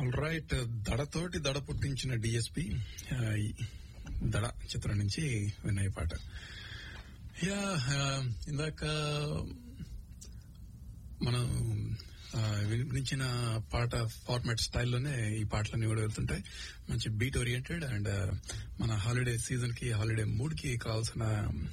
all right దడతోటి దడ పుట్టించిన DSP దడ చిత్రం నుంచి విన్నాయి పాట యా ఇందాక మనం ఆ, వినిపించిన పాట ఫార్మాట్ స్టైల్లోనే ఈ పాటలన్నీ కూడా వెళ్తుంటాయి మంచి బీట్ ఓరియంటెడ్ అండ్ మన హాలిడే సీజన్ కి హాలిడే మూడ్ కి కావాల్సిన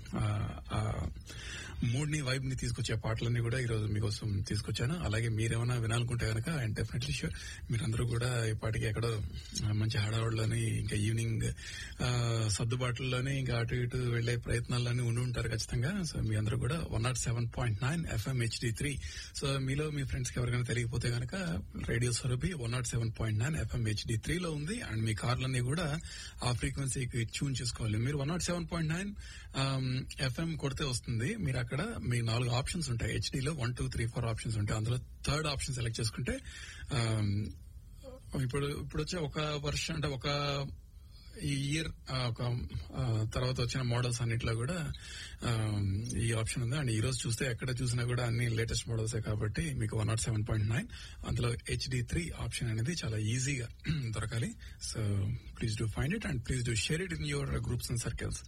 మూడ్ ని వైబ్ ని తీసుకొచ్చే పాటలన్నీ కూడా ఈ రోజు మీకోసం తీసుకొచ్చాను అలాగే మీరేమైనా వినాలనుకుంటే కనుక అండ్ డెఫినెట్లీ షూర్ మీరందరూ కూడా ఈ పాటికి ఎక్కడో ఆ, మంచి హడావుడిలోని ఇంకా ఈవినింగ్ ఆ, సర్దుబాట్లలోని ఇంకా అటు ఇటు వెళ్లే ప్రయత్నాల్లోని ఉండి ఉంటారు ఖచ్చితంగా సో మీ అందరూ కూడా one nought seven point nine FM HD three so మీలో మీ ఫ్రెండ్స్ కి ఎవరికైనా తెలియకపోతే కనుక radio Swarupi one nought seven point nine FM HD three లో ఉంది అండ్ మీ కార్లన్నీ కూడా ఆ ఫ్రీక్వెన్సీకి ట్యూన్ చేసుకోవాలి మీరు one nought seven point nine FM కొడితే వస్తుంది మీరు అక్కడ మీ నాలుగు ఆప్షన్స్ ఉంటాయి హెచ్డీలో one two three four options ఉంటాయి అందులో థర్డ్ ఆప్షన్ సెలెక్ట్ చేసుకుంటే ఆమ్, ఇప్పుడు ఇప్పుడు వచ్చే ఒక వర్షం అంటే ఒక ఈ ఇయర్ ఒక ఆ, తర్వాత వచ్చిన మోడల్స్ అన్నిట్లో కూడా ఆ, ఈ ఆప్షన్ ఉంది అండ్ ఈ రోజు చూస్తే ఎక్కడ చూసినా కూడా అన్ని లేటెస్ట్ మోడల్స్ కాబట్టి మీకు one nought seven point nine అందులో హెచ్డి త్రీ ఆప్షన్ అనేది చాలా ఈజీగా దొరకాలి so please do find it and please do share it in your groups and circles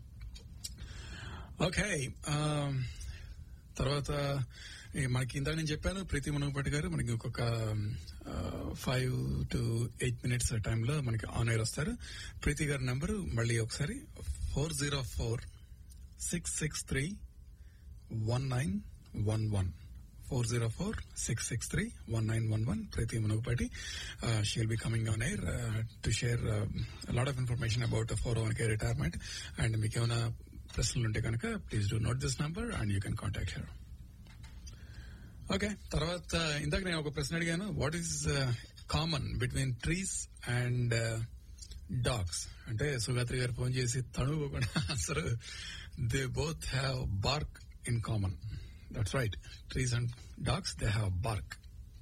okay తర్వాత ఈ మనకి ఇందాక నేను చెప్పాను ప్రీతి మునగపాటి గారు మనకి ఇంకొక ఫైవ్ టు ఎయిట్ మినిట్స్ టైంలో మనకి ఆన్ ఎయిర్ వస్తారు ప్రీతి గారి నెంబర్ మళ్ళీ ఒకసారి four zero four six six three one nine one one four zero four six six three one nine one one Preethi Munagapati she'll be coming on air to share lot of information about four one K retirement and మీకు ఏమైనా ప్రశ్నలు ఉంటే కనుక please do note this number and you can contact her okay తర్వాత ఇందాక నేను ఒక ప్రశ్న అడిగాను what is common between trees and dogs అంటే సుగాత్రి గారు ఫోన్ చేసి తణుకోకుండా అసలు they both have bark in common that's right trees and dogs they have bark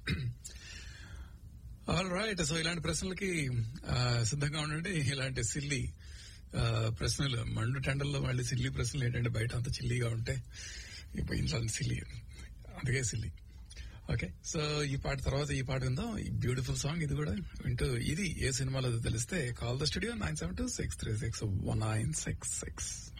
all right so ఇలాంటి ప్రశ్నలకి ఆ, సిద్ధంగా ఉండండి ఇలాంటి సిల్లి ప్రశ్నలు మండు టెండల్లో మళ్ళీ సిల్లి ప్రశ్నలు ఏంటంటే బయట అంత చిల్లీగా ఉంటే ఇప్పుడు ఇంట్లో సిల్లి అందుకే సిల్లి ఓకే సో ఈ పాట తర్వాత ఈ పాట విందాం ఈ బ్యూటిఫుల్ సాంగ్ ఇది కూడా వింటూ ఇది ఏ సినిమాలో తెలిస్తే call the studio nine seven two six three six one nine six six